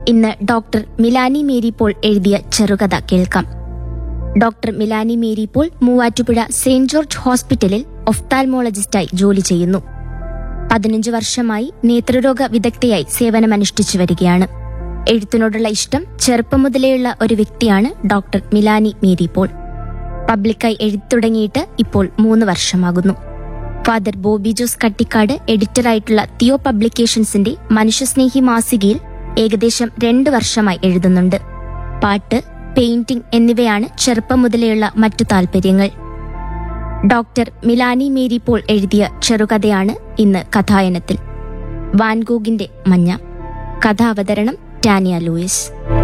ഇന്ന് doctor Milani Mary Paul എഴുതിയ ചെറുകഥ കേൾക്കാം doctor Milani Mary Paul Muvattupuzha saint George ഹോസ്പിറ്റലിൽ ഒഫ്താൽമോളജിസ്റ്റായി ജോലി ചെയ്യുന്നു പതിനഞ്ച് വർഷമായി നേത്രരോഗ വിദഗ്ധയായി സേവനമനുഷ്ഠിച്ചു വരികയാണ് എഴുത്തിനോടുള്ള ഇഷ്ടം ചെറുപ്പം മുതലേയുള്ള ഒരു വ്യക്തിയാണ് ഡോക്ടർ മിലാനി മേരി പോൾ പബ്ലിക്കായി എഴുതി തുടങ്ങിയിട്ട് ഇപ്പോൾ മൂന്ന് വർഷമാകുന്നു ഫാദർ ബോബി ജോസ് കട്ടിക്കാട് എഡിറ്ററായിട്ടുള്ള തിയോ പബ്ലിക്കേഷൻസിന്റെ മനുഷ്യസ്നേഹി മാസികയിൽ ഏകദേശം രണ്ട് വർഷമായി എഴുതുന്നുണ്ട് പാട്ട് പെയിന്റിംഗ് എന്നിവയാണ് ചെറുപ്പം മുതലെയുള്ള മറ്റു താല്പര്യങ്ങൾ ഡോക്ടർ മിലാനി മേരി പോൾ എഴുതിയ ചെറുകഥയാണ് ഇന്ന് കഥായനത്തിൽ വാൻഗോഗിന്റെ മഞ്ഞ കഥാവതരണം ടാനിയ ലൂയിസ്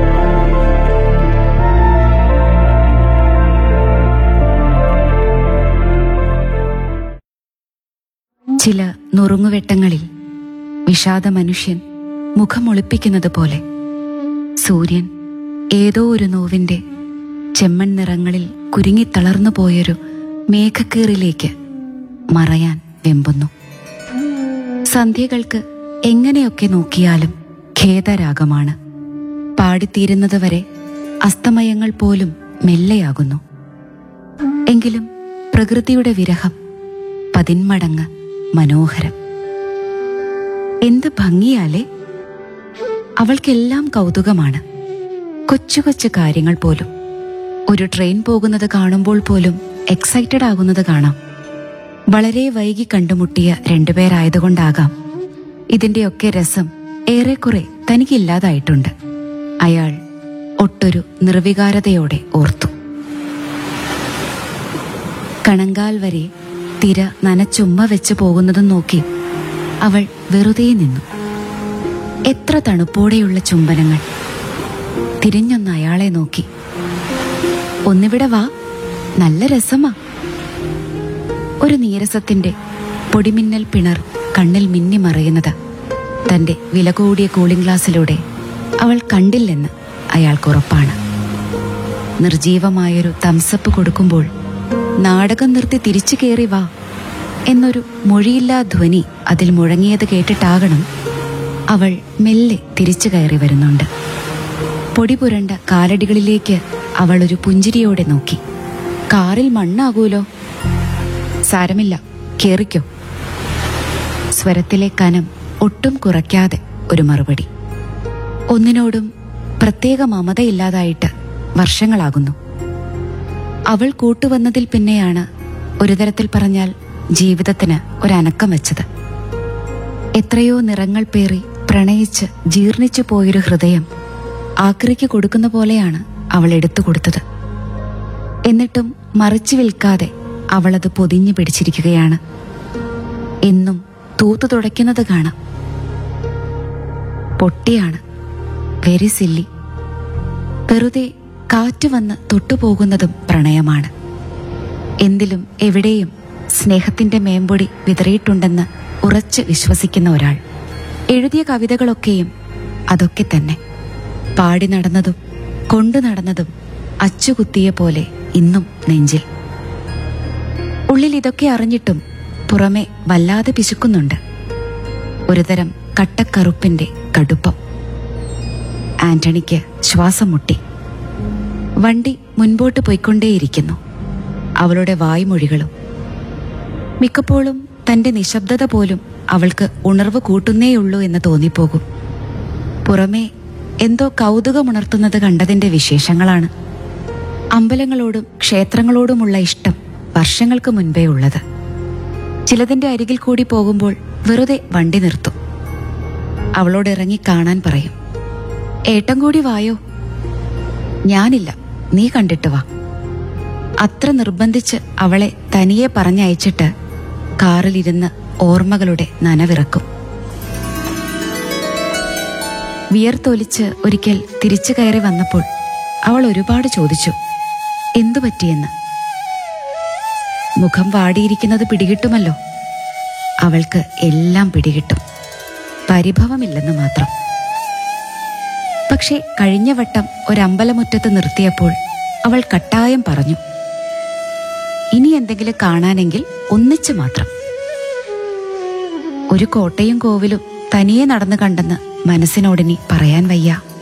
ചില നുറുങ്ങുവെട്ടങ്ങളിൽ വിഷാദ മനുഷ്യൻ മുഖമൊളിപ്പിക്കുന്നത് പോലെ സൂര്യൻ ഏതോ ഒരു നോവിന്റെ ചെമ്മൺ നിറങ്ങളിൽ കുരുങ്ങിത്തളർന്നു പോയൊരു മേഘക്കീറിലേക്ക് മറയാൻ വെമ്പുന്നു സന്ധ്യകൾക്ക് എങ്ങനെയൊക്കെ നോക്കിയാലും ഖേദരാഗമാണ് പാടിത്തീരുന്നതുവരെ അസ്തമയങ്ങൾ പോലും മെല്ലെയാകുന്നു എങ്കിലും പ്രകൃതിയുടെ വിരഹം പതിന്മടങ്ങ് മനോഹരം എന്ത് ഭംഗിയാലേ അവൾക്കെല്ലാം കൗതുകമാണ് കൊച്ചു കൊച്ചു കാര്യങ്ങൾ പോലും ഒരു ട്രെയിൻ പോകുന്നത് കാണുമ്പോൾ പോലും എക്സൈറ്റഡ് ആകുന്നത് കാണാം വളരെ വൈകി കണ്ടുമുട്ടിയ രണ്ടുപേരായതുകൊണ്ടാകാം ഇതിന്റെയൊക്കെ രസം ഏറെക്കുറെ തനിക്കില്ലാതായിട്ടുണ്ട് അയാൾ ഒട്ടൊരു നിർവികാരതയോടെ ഓർത്തു കണങ്കാൽ വരെ തിര നനച്ചുമ്മ വെച്ച് പോകുന്നതും നോക്കി അവൾ വെറുതെ നിന്നു എത്ര തണുപ്പോടെയുള്ള ചുംബനങ്ങൾ തിരിഞ്ഞൊന്ന് അയാളെ നോക്കി ഒന്നിവിടെ വാ നല്ല രസമാ ഒരു നീരസത്തിന്റെ പൊടിമിന്നൽ പിണർ കണ്ണിൽ മിന്നി മറയുന്നത് തന്റെ വില കൂടിയ കൂളിംഗ് ഗ്ലാസ്സിലൂടെ അവൾ കണ്ടില്ലെന്ന് അയാൾക്കുറപ്പാണ് നിർജീവമായൊരു തംസപ്പ് കൊടുക്കുമ്പോൾ നാടകം നിർത്തി തിരിച്ചു കയറി വാ എന്നൊരു മൊഴിയില്ലാ ധ്വനി അതിൽ മുഴങ്ങിയത് കേട്ടിട്ടാകണം അവൾ മെല്ലെ തിരിച്ചു കയറി വരുന്നുണ്ട് പൊടി പുരണ്ട കാലടികളിലേക്ക് അവൾ ഒരു പുഞ്ചിരിയോടെ നോക്കി കാറിൽ മണ്ണാകൂലോ സാരമില്ല കേറിക്കോ സ്വരത്തിലെ കനം ഒട്ടും കുറയ്ക്കാതെ ഒരു മറുപടി ഒന്നിനോടും പ്രത്യേക മമതയില്ലാതായിട്ട് വർഷങ്ങളാകുന്നു അവൾ കൂട്ടുവന്നതിൽ പിന്നെയാണ് ഒരു തരത്തിൽ പറഞ്ഞാൽ ജീവിതത്തിന് ഒരനക്കം വെച്ചത് എത്രയോ നിറങ്ങൾ പേറി പ്രണയിച്ച് ജീർണിച്ചു പോയൊരു ഹൃദയം ആക്രിക്ക് കൊടുക്കുന്ന പോലെയാണ് അവൾ എടുത്തു കൊടുത്തത് എന്നിട്ടും മറിച്ചു വിൽക്കാതെ അവളത് പൊതിഞ്ഞു പിടിച്ചിരിക്കുകയാണ് എന്നും തൂത്തു തുടയ്ക്കുന്നത് കാണാം പൊട്ടിയാണ് വെരി സില്ലി വെറുതെ കാറ്റ് വന്ന് തൊട്ടുപോകുന്നതും പ്രണയമാണ് എന്തിലും എവിടെയും സ്നേഹത്തിന്റെ മേമ്പൊടി വിതറിയിട്ടുണ്ടെന്ന് ഉറച്ച് വിശ്വസിക്കുന്ന ഒരാൾ എഴുതിയ കവിതകളൊക്കെയും അതൊക്കെ തന്നെ പാടി നടന്നതും കൊണ്ടു നടന്നതും അച്ചുകുത്തിയ പോലെ ഇന്നും നെഞ്ചിൽ ഉള്ളിൽ ഇതൊക്കെ അറിഞ്ഞിട്ടും പുറമെ വല്ലാതെ പിശുക്കുന്നുണ്ട് ഒരുതരം കട്ടക്കറുപ്പിന്റെ കടുപ്പം ആന്റണിക്ക് ശ്വാസം മുട്ടി വണ്ടി മുൻപോട്ട് പോയിക്കൊണ്ടേയിരിക്കുന്നു അവളുടെ വായ്മൊഴികളും മിക്കപ്പോഴും തന്റെ നിശബ്ദത പോലും അവൾക്ക് ഉണർവ് കൂട്ടുന്നേയുള്ളൂ എന്ന് തോന്നിപ്പോകും പുറമേ എന്തോ കൗതുകമുണർത്തുന്നത് കണ്ടതിന്റെ വിശേഷങ്ങളാണ് അമ്പലങ്ങളോടും ക്ഷേത്രങ്ങളോടുമുള്ള ഇഷ്ടം വർഷങ്ങൾക്ക് മുൻപേ ഉള്ളത് ചിലതിന്റെ അരികിൽ കൂടി പോകുമ്പോൾ വെറുതെ വണ്ടി നിർത്തും അവളോട് ഇറങ്ങി കാണാൻ പറയും ഏട്ടൻ കൂടി വായോ ഞാനില്ല നീ കണ്ടിട്ട് വാ അത്ര നിർബന്ധിച്ച് അവളെ തനിയെ പറഞ്ഞയച്ചിട്ട് കാറിലിരുന്ന് ഓർമ്മകളുടെ നനവിറക്കും വിയർത്തൊലിച്ച് ഒരിക്കൽ തിരിച്ചു കയറി വന്നപ്പോൾ അവൾ ഒരുപാട് ചോദിച്ചു എന്തു പറ്റിയെന്ന് മുഖം വാടിയിരിക്കുന്നത് പിടികിട്ടുമല്ലോ അവൾക്ക് എല്ലാം പിടികിട്ടും പരിഭവമില്ലെന്ന് മാത്രം പക്ഷെ കഴിഞ്ഞ വട്ടം ഒരമ്പലമുറ്റത്ത് നിർത്തിയപ്പോൾ അവൾ കട്ടായം പറഞ്ഞു ഇനി എന്തെങ്കിലും കാണാനെങ്കിൽ ഒന്നിച്ചു മാത്രം ഒരു കോട്ടയും കോവിലും തനിയെ നടന്നു കണ്ടെന്ന് മനസ്സിനോടിനി പറയാൻ വയ്യ